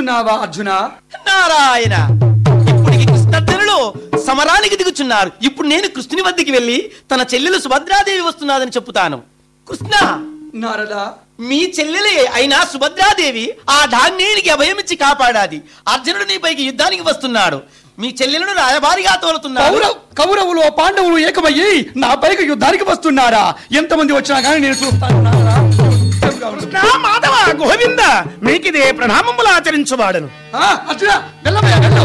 వస్తున్నావా అర్జున నారాయణ ఇప్పుడు ఈ కృష్ణార్జునులు సమరానికి దిగుచున్నారు ఇప్పుడు నేను కృష్ణుని వద్దకి వెళ్ళి తన చెల్లెలు సుభద్రాదేవి వస్తున్నదని చెప్పుతాను కృష్ణ నారదా మీ చెల్లెలే అయినా సుభద్రాదేవి ఆ ధాన్యానికి అభయమిచ్చి కాపాడాది అర్జునుడు నీపైకి యుద్ధానికి వస్తున్నాడు మీ చెల్లెలను రాయబారిగా తోలుతున్నాడు కౌరవ్ కౌరవులు పాండవులు ఏకమయ్యి నా పైకి యుద్ధానికి వస్తున్నారా ఎంతమంది వచ్చినా కానీ నేను చూస్తాను నారదా. కృష్ణ మాధవ గోవింద మీకిదే ప్రణామములు ఆచరించువాడను ఆ, అర్జున వెళ్ళవయ్యా వెళ్ళు